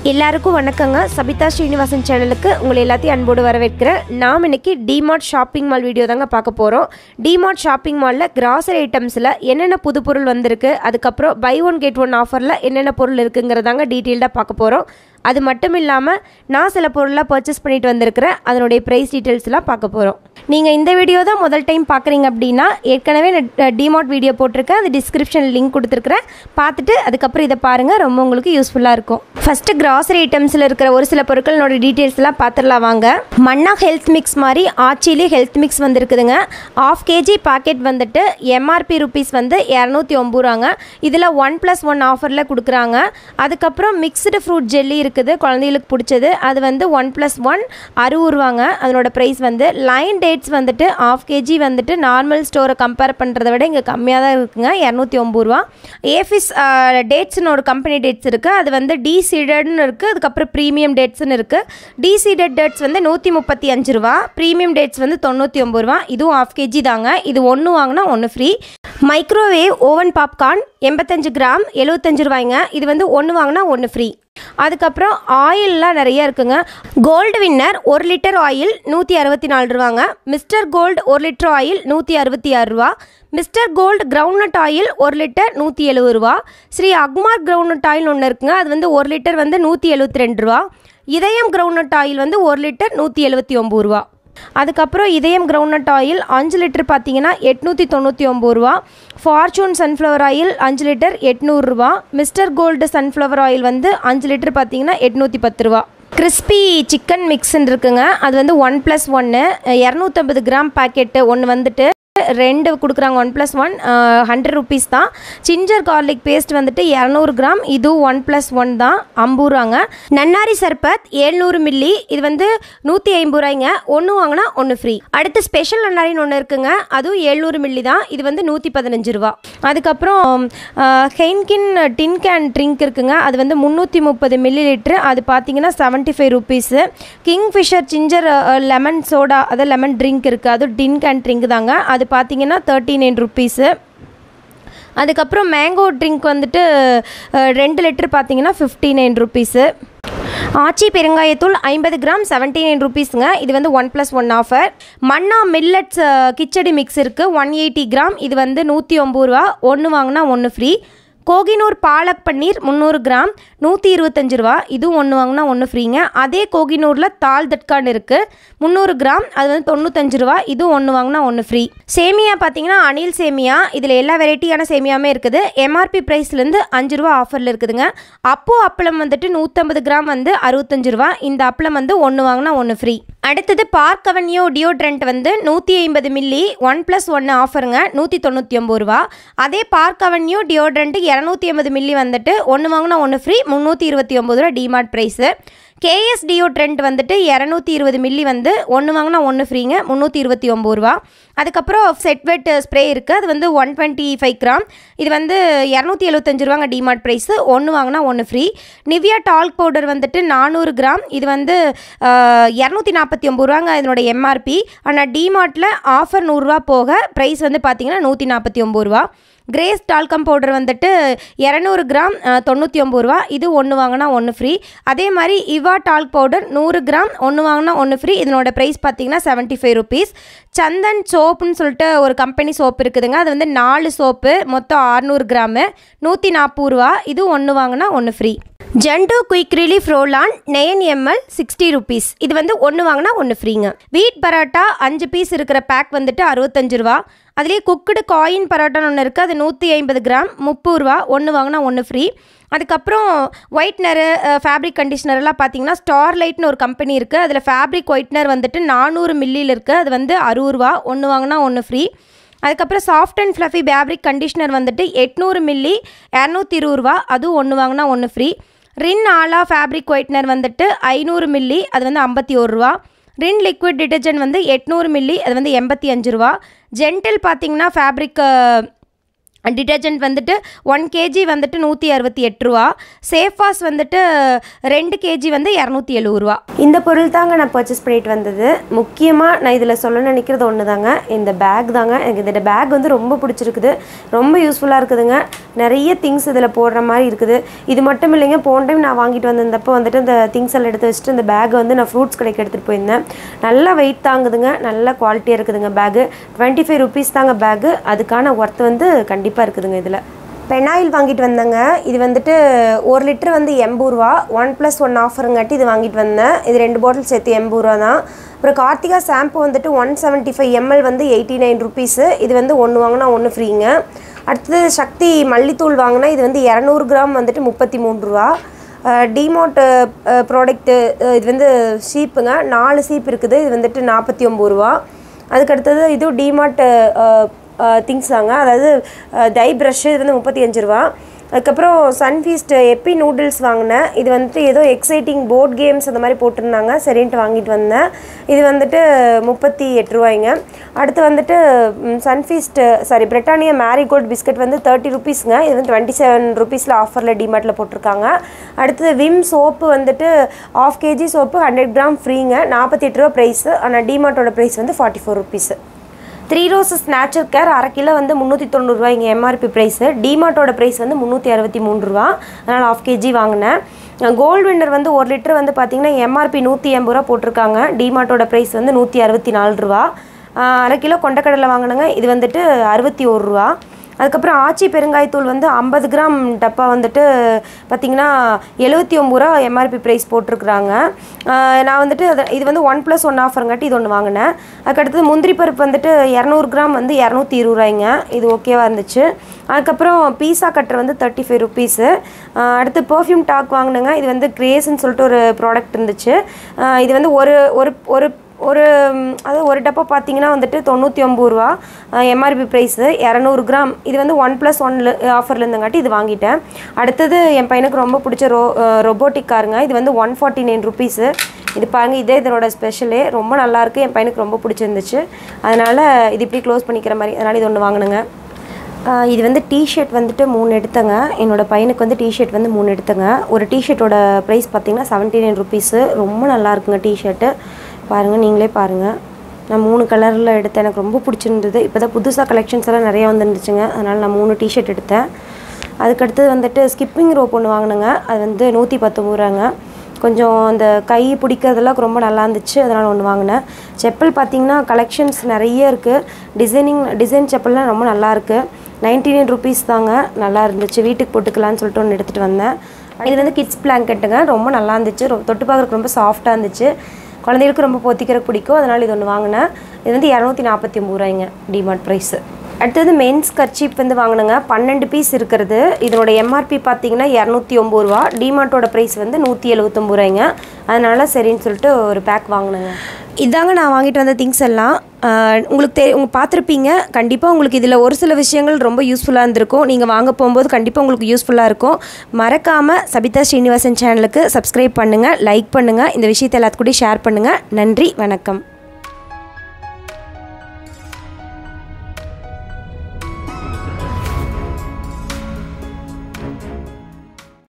எல்லாருக்கும் வணக்கங்க சபிதா ஸ்ரீனிவாசன் சேனலுக்கு உங்களை எல்லாத்தையும் அன்போடு வரவேற்கிறேன் நாம் இன்னைக்கு டிமார்ட் ஷாப்பிங் மால் வீடியோ தாங்க பார்க்க போகிறோம் டிமார்ட் ஷாப்பிங் மாலில் கிராசரி ஐட்டம்ஸில் என்னென்ன புது பொருள் வந்திருக்கு அதுக்கப்புறம் பை ஒன் கெட் ஒன் ஆஃபரில் என்னென்ன பொருள் இருக்குங்கிறதாங்க டீட்டெயில்டாக பார்க்க போகிறோம் அது மட்டும் இல்லாமல் நான் சில பொருளாக பர்ச்சேஸ் பண்ணிட்டு வந்திருக்கிறேன் அதனுடைய ப்ரைஸ் டீட்டெயில்ஸ்லாம் பார்க்க போகிறோம் நீங்கள் இந்த வீடியோ தான் முதல் டைம் பார்க்குறீங்க அப்படின்னா ஏற்கனவே நான் டிமார்ட் வீடியோ போட்டிருக்கேன் அது டிஸ்கிரிப்ஷனில் லிங்க் கொடுத்துருக்குறேன் பார்த்துட்டு அதுக்கப்புறம் இதை பாருங்கள் ரொம்ப உங்களுக்கு யூஸ்ஃபுல்லாக இருக்கும் ஃபஸ்ட்டு கிராசரி ஐட்டம்ஸில் இருக்கிற ஒரு சில பொருட்களோட டீட்டெயில்ஸ்லாம் பார்த்துடலாம் வாங்க மன்னா ஹெல்த் மிக்ஸ் மாதிரி ஆச்சிலே ஹெல்த் மிக்ஸ் வந்திருக்குதுங்க ஆஃப் கேஜி பாக்கெட் வந்துட்டு எம்ஆர்பி ருபீஸ் வந்து இரநூத்தி ஒம்பது ரூபாங்க இதில் ஒன் ப்ளஸ் ஒன் ஆஃபரில் கொடுக்குறாங்க அதுக்கப்புறம் மிக்ஸ்டு ஃப்ரூட் ஜெல்லி இருக்குது குழந்தைகளுக்கு பிடிச்சது அது வந்து ஒன் ப்ளஸ் ஒன் அறுபது ரூபாங்க அதனோட ப்ரைஸ் வந்து லைன் டேட்ஸ் வந்துட்டு ஆஃப் கேஜி வந்துட்டு நார்மல் ஸ்டோரை கம்பேர் பண்ணுறத விட இங்கே கம்மியாக தான் இருக்குங்க இரநூத்தி ஒம்பது ரூபா ஏஃபிஸ் டேட்ஸ்னு ஒரு கம்பெனி டேட்ஸ் இருக்குது அது வந்து டி சீடட்னு இருக்குது அதுக்கப்புறம் ப்ரீமியம் டேட்ஸ்னு இருக்குது டி சீடட் டேட்ஸ் வந்து நூற்றி முப்பத்தி அஞ்சு ரூபா ப்ரீமியம் டேட்ஸ் வந்து தொண்ணூற்றி ஒம்பது ரூபா இதுவும் ஆஃப் கேஜி தாங்க இது ஒன்று வாங்கினா ஒன்று ஃப்ரீ மைக்ரோவேவ் ஓவன் பாப்கார்ன் எண்பத்தஞ்சு கிராம் எழுபத்தஞ்சு ரூபாய்ங்க இது வந்து ஒன்று வாங்கினா ஒன்று ஃப்ரீ அதுக்கப்புறம் ஆயில்லாம் நிறைய இருக்குங்க கோல்டு வின்னர் ஒரு லிட்டர் ஆயில் நூற்றி அறுபத்தி நாலு ரூபாங்க மிஸ்டர் கோல்டு ஒரு லிட்டர் ஆயில் நூற்றி அறுபத்தி ஆறு ரூபா மிஸ்டர் கோல்டு கிரவுண்ட்நட் ஆயில் ஒரு லிட்டர் நூற்றி எழுபது ரூபா ஸ்ரீ அக்மார் கிரவுண்ட்நட் ஆயில் ஒன்று இருக்குங்க அது வந்து ஒரு லிட்டர் வந்து நூற்றி எழுபத்தி ரெண்டு ரூபா இதயம் கிரவுண்ட்நட் ஆயில் வந்து ஒரு லிட்டர் நூற்றி எழுபத்தி ஒம்பது ரூபா அதுக்கப்புறம் இதயம் கிரவுண்ட்நட் ஆயில் அஞ்சு லிட்டர் பார்த்தீங்கன்னா எட்நூற்றி தொண்ணூற்றி ஒம்பது ரூபா ஃபார்ச்சூன் சன்ஃப்ளவர் ஆயில் அஞ்சு லிட்டர் எட்நூறுரூவா மிஸ்டர் கோல்டு சன்ஃப்ளவர் ஆயில் வந்து அஞ்சு லிட்டர் பார்த்தீங்கன்னா எட்நூற்றி பத்து ரூபா கிறிஸ்பி சிக்கன் மிக்ஸ்ன்னு இருக்குங்க அது வந்து ஒன் ப்ளஸ் ஒன்று இரநூத்தம்பது கிராம் பாக்கெட்டு ஒன்று வந்துட்டு ரெண்டு கொடுக்குறாங்க one plus one hundred rupees தான் சிஞ்சர் கார்லிக் பேஸ்ட் வந்துட்டு இரநூறு கிராம் இதுவும் ஒன் ப்ளஸ் ஒன் தான் ஐம்பது ரூபாங்க நன்னாரி சர்பத் ஏழ்நூறு மில்லி இது வந்து நூற்றி ஐம்பது ரூபாய்ங்க ஒன்று வாங்கினா ஒன்று ஃப்ரீ அடுத்து ஸ்பெஷல் நன்னாரின்னு ஒன்று இருக்குங்க அதுவும் ஏழ்நூறு மில்லி தான் இது வந்து நூற்றி பதினஞ்சு ரூபா அதுக்கப்புறம் ஹெயின்கின் டின் கேன் ட்ரிங்க் இருக்குங்க அது வந்து முந்நூற்றி முப்பது மில்லி லிட்ரு அது பார்த்தீங்கன்னா seventy five rupees Kingfisher ginger lemon soda அதாவது லெமன் ட்ரிங்க் இருக்குது அது டின் கேன் ட்ரிங்க் தாங்க அது பார்த்தீங்கன்னா தேர்ட்டி நைன் ருபீஸு அதுக்கப்புறம் மேங்கோ ட்ரிங்க் வந்துட்டு அஹ், ரெண்டு லிட்டர் பார்த்தீங்கன்னா ஃபிஃப்டி நைன் ருபீஸு ஆச்சி பெருங்காயத்தூள் ஐம்பது கிராம் செவன்ட்டி நைன் ருபீஸுங்க இது வந்து one plus one offer Manna millets khichdi mix இருக்குது ஒன் எயிட்டி கிராம் இது வந்து நூற்றி ஒம்பது ரூபா ஒன்று வாங்கினா ஒன்று ஃப்ரீ கோகினூர் பாலக் பன்னீர் முந்நூறு கிராம் நூற்றி இருபத்தஞ்சு ரூபா இதுவும் ஒன்று வாங்கினா ஒன்று ஃப்ரீங்க அதே கோகினூரில் தால் தட்கான் இருக்குது முந்நூறு கிராம் அது வந்து தொண்ணூத்தஞ்சு ரூபா இதுவும் ஒன்று வாங்கினா ஒன்று ஃப்ரீ சேமியா பார்த்தீங்கன்னா அணில் சேமியா இதில் எல்லா வெரைட்டியான சேமியாமே இருக்குது எம்ஆர்பி ப்ரைஸ்லேருந்து அஞ்சு ரூபா ஆஃபரில் இருக்குதுங்க அப்போ அப்பளம் வந்துட்டு நூற்றம்பது கிராம் வந்து அறுபத்தஞ்சு ரூபா இந்த அப்பளம் வந்து ஒன்று வாங்கினா ஒன்று ஃப்ரீ அடுத்தது பார்க் அவென்யூ டியோட்ரண்ட் வந்து நூற்றி ஐம்பது மில்லி ஒன் ப்ளஸ் ஒன்று ஆஃபருங்க நூற்றி தொண்ணூற்றி ஒம்பது ரூபா அதே பார்க் அவென்யூ டியோட்ரண்ட் இரநூத்தி ஐம்பது மில்லி வந்துட்டு ஒன்று வாங்கினா ஒன்று ஃப்ரீ முந்நூற்றி இருபத்தி ஒம்பது ரூபா DMart price KS deo trend வந்துட்டு இரநூத்தி இருபது மில்லி வந்து ஒன்று வாங்கினா ஒன்று ஃப்ரீங்க முந்நூற்றி இருபத்தி ஒம்பது ரூபா அதுக்கப்புறம் செட் வெட் ஸ்ப்ரே இருக்குது அது வந்து ஒன் டுவெண்ட்டி ஃபைவ் கிராம் இது வந்து இரநூத்தி எழுபத்தஞ்சு ரூபாங்க டிமார்ட் ப்ரைஸு ஒன்று வாங்கினா ஒன்று ஃப்ரீ நிவ்யா டால்க் பவுடர் வந்துட்டு நானூறு கிராம் இது வந்து இரநூத்தி நாற்பத்தி ஒம்பது ரூபாங்க இதனோட எம்ஆர்பி ஆனால் டிமார்ட்டில் ஆஃபர் நூறுரூவா போக ப்ரைஸ் வந்து பார்த்தீங்கன்னா நூற்றி நாற்பத்தி ஒம்பது ரூபா கிரேஸ் டால்கம் பவுடர் வந்துட்டு இரநூறு கிராம் தொண்ணூற்றி ஒம்பது ரூபா இது ஒன்று வாங்கினா ஒன்று ஃப்ரீ அதே மாதிரி இவா டால்க் பவுடர் நூறு கிராம் ஒன்று வாங்கினா ஒன்று ஃப்ரீ இதனோட ப்ரைஸ் பார்த்தீங்கன்னா செவன்ட்டி ஃபைவ் ருபீஸ் சந்தன் சோப்புன்னு சொல்லிட்டு ஒரு கம்பெனி சோப்பு இருக்குதுங்க அது வந்து நாலு சோப்பு மொத்தம் அறுநூறு கிராமு நூற்றி நாற்பது ரூபா இது ஒன்று வாங்கினா ஒன்று free Zandu quick relief roll on nine ml sixty rupees இது வந்து ஒன்று வாங்கினா ஒன்று ஃப்ரீங்க வீட் பரோட்டா அஞ்சு பீஸ் இருக்கிற பேக் வந்துட்டு அறுபத்தஞ்சு ரூபா அதுலேயே குக்குடு காயின் பரோட்டான்னு ஒன்று இருக்குது அது நூற்றி ஐம்பது கிராம் முப்பது ரூபா ஒன்று வாங்கினா ஒன்று ஃப்ரீ அதுக்கப்புறம் ஒயிட்னரு ஃபேப்ரிக் கண்டிஷனர் எல்லாம் பார்த்தீங்கன்னா ஸ்டார்லைட்னு ஒரு கம்பெனி இருக்குது அதில் ஃபேப்ரிக் ஒயிட்னர் வந்துட்டு நானூறு மில்லியில் இருக்குது அது வந்து அறுபது ரூபா ஒன்று வாங்கினா ஒன்று ஃப்ரீ அதுக்கப்புறம் soft and fluffy fabric conditioner வந்துட்டு எட்நூறு மில்லி இரநூத்தி இருபது ரூபா அதுவும் ஒன்று வாங்கினா ஒன்று free Rin Ala fabric whitener வந்துட்டு ஐநூறு மில்லி அது வந்து ஐம்பத்தி ஒரு ரூபா ரின் லிக்விட் டிட்டர்ஜென்ட் வந்து எட்நூறு மில்லி அது வந்து எண்பத்தி அஞ்சு ரூபா ஜென்டில் பார்த்தீங்கன்னா ஃபேப்ரிக் டிட்டர்ஜென்ட் வந்துட்டு ஒன் கேஜி வந்துட்டு நூற்றி அறுபத்தி எட்டு ரூபா சேஃபாஸ் வந்துட்டு ரெண்டு கேஜி வந்து இரநூத்தி எழுபது ரூபா இந்த பொருள் தாங்க நான் பர்ச்சேஸ் பண்ணிட்டு வந்தது முக்கியமாக நான் இதில் சொல்ல நினைக்கிறது ஒன்று தாங்க இந்த பேக் தாங்க எனக்கு இந்த பேக் வந்து ரொம்ப பிடிச்சிருக்குது ரொம்ப யூஸ்ஃபுல்லாக இருக்குதுங்க நிறைய திங்ஸ் இதில் போடுற மாதிரி இருக்குது இது மட்டும் இல்லைங்க போன டைம் நான் வாங்கிட்டு வந்திருந்தப்போ வந்துட்டு இந்த திங்ஸ் எல்லாம் எடுத்து வச்சுட்டு இந்த பேக்கை வந்து நான் ஃப்ரூட்ஸ் கடைக்கு எடுத்துகிட்டு போயிருந்தேன் நல்லா வெயிட் தாங்குதுங்க நல்ல குவாலிட்டியாக இருக்குதுங்க பேக்கு டுவெண்ட்டி ஃபைவ் ருபீஸ் தாங்க பேக்கு அதுக்கான ஒர்த் வந்து கண்டிப்பாக இருக்குதுங்க இதில் பெனாயில் வாங்கிட்டு வந்தேங்க இது வந்துட்டு ஒரு லிட்டர் வந்து எண்பது ரூபா ஒன் ப்ளஸ் ஒன் ஆஃபருங்காட்டி இது வாங்கிட்டு வந்தேன் இது ரெண்டு பாட்டில் சேர்த்து எண்பது ரூபா தான் அப்புறம் கார்த்திகா ஷாம்பு வந்துட்டு ஒன் செவன்ட்டி ஃபைவ் எம்எல் வந்து எயிட்டி நைன் ருபீஸு இது வந்து ஒன்று வாங்கினா ஒன்று ஃப்ரீங்க அடுத்தது சக்தி மல்லித்தூள் வாங்கினா இது வந்து இரநூறு கிராம் வந்துட்டு முப்பத்தி மூணு ரூபா டிமோட் ப்ராடக்ட்டு இது வந்து சீப்புங்க நாலு சீப் இருக்குது இது வந்துட்டு நாற்பத்தி ஒம்பது ரூபா அதுக்கடுத்தது இது டிமார்ட் திங்ஸ் தாங்க அதாவது டை ப்ரஷ்ஷு இது வந்து முப்பத்தி அஞ்சு ரூபா அதுக்கப்புறம் சன்ஃபீஸ்ட் எப்பி நூடுல்ஸ் வாங்கினேன் இது வந்துட்டு ஏதோ எக்ஸைட்டிங் போர்ட் கேம்ஸ் அந்த மாதிரி போட்டிருந்தாங்க சரின்ட்டு வாங்கிட்டு வந்தேன் இது வந்துட்டு முப்பத்தி எட்டு ரூபாய்ங்க அடுத்து வந்துட்டு Sunfeast sorry Britannia Marie Gold biscuit வந்து தேர்ட்டி ருபீஸ்ங்க இது வந்து டுவெண்ட்டி செவன் ருபீஸில் ஆஃபரில் டிமார்ட்டில் போட்டிருக்காங்க அடுத்தது விம் சோப்பு வந்துட்டு half kg soap hundred gram ஃப்ரீங்க நாற்பத்தி எட்டு ரூபா ப்ரைஸு ஆனால் டிமார்ட்டோட ப்ரைஸ் வந்து forty four rupees three roses nature care அரை கிலோ வந்து முந்நூற்றி தொண்ணூறுரூவா இங்கே எம்ஆர்பி ப்ரைஸு டிமார்ட்டோட ப்ரைஸ் வந்து முந்நூற்றி அறுபத்தி மூணு ரூபா அதனால் ஆஃப் கேஜி வாங்கினேன் கோல்டு வின்னர் வந்து ஒரு லிட்டர் வந்து பார்த்திங்கன்னா எம்ஆர்பி நூற்றி எண்பது ரூபா போட்டிருக்காங்க டிமார்ட்டோட ப்ரைஸ் வந்து நூற்றி அறுபத்தி நாலு ரூபா அரை கிலோ கொண்டக்கடலை வாங்கினேங்க இது வந்துட்டு அறுபத்தி ஒரு ரூபா அதுக்கப்புறம் ஆச்சி பெருங்காயத்தூள் வந்து ஐம்பது கிராம் டப்பா வந்துட்டு பார்த்திங்கன்னா எழுபத்தி ஒம்பது ரூபா எம்ஆர்பி ப்ரைஸ் போட்டிருக்குறாங்க நான் வந்துட்டு அது இது வந்து ஒன் ப்ளஸ் ஒன் ஆஃபருங்காட்டி இது ஒன்று வாங்கினேன் அதுக்கடுத்தது முந்திரி பருப்பு வந்துட்டு இரநூறு கிராம் வந்து இரநூத்தி இருபது ரூபாய்ங்க இது ஓகேவாக இருந்துச்சு அதுக்கப்புறம் பீஸா கட்டர் வந்து தேர்ட்டி ஃபைவ் ருபீஸு அடுத்து பர்ஃப்யூம் டாக் வாங்கினேங்க இது வந்து கிரேஸ்ன்னு சொல்லிட்டு ஒரு ப்ராடக்ட் இருந்துச்சு இது வந்து ஒரு ஒரு ஒரு ஒரு அது ஒரு டப்பா பார்த்தீங்கன்னா வந்துட்டு தொண்ணூற்றி ஒம்பது ரூபா எம்ஆர்பி ப்ரைஸு இரநூறு கிராம் இது வந்து ஒன் ப்ளஸ் ஒன்ல ஆஃபரில் இருந்தங்காட்டி இது வாங்கிட்டேன் அடுத்தது என் பையனுக்கு ரொம்ப பிடிச்ச ரோ ரொபோட்டிக் காருங்க இது வந்து ஒன் ஃபார்ட்டி நைன் ருபீஸு இது பாருங்கள் இதே இதனோட ஸ்பெஷலே ரொம்ப நல்லாயிருக்கு என் பையனுக்கு ரொம்ப பிடிச்சிருந்துச்சு அதனால் இது இப்படி க்ளோஸ் பண்ணிக்கிற மாதிரி அதனால் இது ஒன்று வாங்கினுங்க இது வந்து டிஷர்ட் வந்துட்டு மூணு எடுத்தங்க என்னோடய பையனுக்கு வந்து டிஷர்ட் வந்து மூணு எடுத்தங்க ஒரு டிஷர்ட்டோட ப்ரைஸ் பார்த்திங்கன்னா செவன்ட்டி நைன் ருபீஸு ரொம்ப நல்லா இருக்குங்க டிஷர்ட்டு பாருங்கள் நீங்களே பாருங்கள் நான் மூணு கலரில் எடுத்தேன் எனக்கு ரொம்ப பிடிச்சிருந்தது இப்போ தான் புதுசாக கலெக்ஷன்ஸ் எல்லாம் நிறையா வந்துருந்துச்சுங்க அதனால் நான் மூணு டிஷர்ட் எடுத்தேன் அதுக்கடுத்தது வந்துட்டு ஸ்கிப்பிங் ரோப் ஒன்று வாங்கினேங்க அது வந்து நூற்றி பத்தொம்பது ரூபாங்க கொஞ்சம் அந்த கை பிடிக்கிறதெல்லாம் ரொம்ப நல்லா இருந்துச்சு அதனால் ஒன்று வாங்கினேன் செப்பல் பார்த்திங்கன்னா கலெக்ஷன்ஸ் நிறைய இருக்குது டிசைனிங் டிசைன் செப்பல்லாம் ரொம்ப நல்லாயிருக்கு நைன்டி நைன் ருபீஸ் தாங்க நல்லா இருந்துச்சு வீட்டுக்கு போட்டுக்கலான்னு சொல்லிட்டு ஒன்று எடுத்துகிட்டு வந்தேன் இது வந்து கிட்ஸ் பிளாங்கெட்டுங்க ரொம்ப நல்லா இருந்துச்சு தொட்டு பார்க்குறதுக்கு ரொம்ப சாஃப்டாக இருந்துச்சு குழந்தைகளுக்கு ரொம்ப பொத்திக்கிறதுக்கு பிடிக்கும் அதனால் இது ஒன்று வாங்கினேன் இது வந்து இரநூத்தி நாற்பத்தி ஒம்பது ரூபாய்ங்க டிமார்ட் ப்ரைஸு அடுத்தது மென்ஸ் கர்ச்சீப் வந்து வாங்கினேங்க பன்னெண்டு பீஸ் இருக்கிறது இதனோட எம்ஆர்பி பார்த்தீங்கன்னா இரநூத்தி ஒம்பது ரூபா டிமார்ட்டோட ப்ரைஸ் வந்து நூற்றி எழுபத்தொம்பது ரூபாய்ங்க அதனால் சரின்னு சொல்லிட்டு ஒரு பேக் வாங்கினேங்க இதாங்க நான் வாங்கிட்டு வந்த திங்ஸ் எல்லாம் உங்களுக்கு தெ உங்கள் பார்த்துருப்பீங்க கண்டிப்பாக உங்களுக்கு இதில் ஒரு சில விஷயங்கள் ரொம்ப யூஸ்ஃபுல்லாக இருந்திருக்கும் நீங்கள் வாங்க போகும்போது கண்டிப்பாக உங்களுக்கு யூஸ்ஃபுல்லாக இருக்கும் மறக்காமல் சபிதா ஸ்ரீனிவாசன் சேனலுக்கு சப்ஸ்கிரைப் பண்ணுங்கள் லைக் பண்ணுங்கள் இந்த விஷயத்தை எல்லாத்துக்கூடயும் ஷேர் பண்ணுங்கள் நன்றி வணக்கம்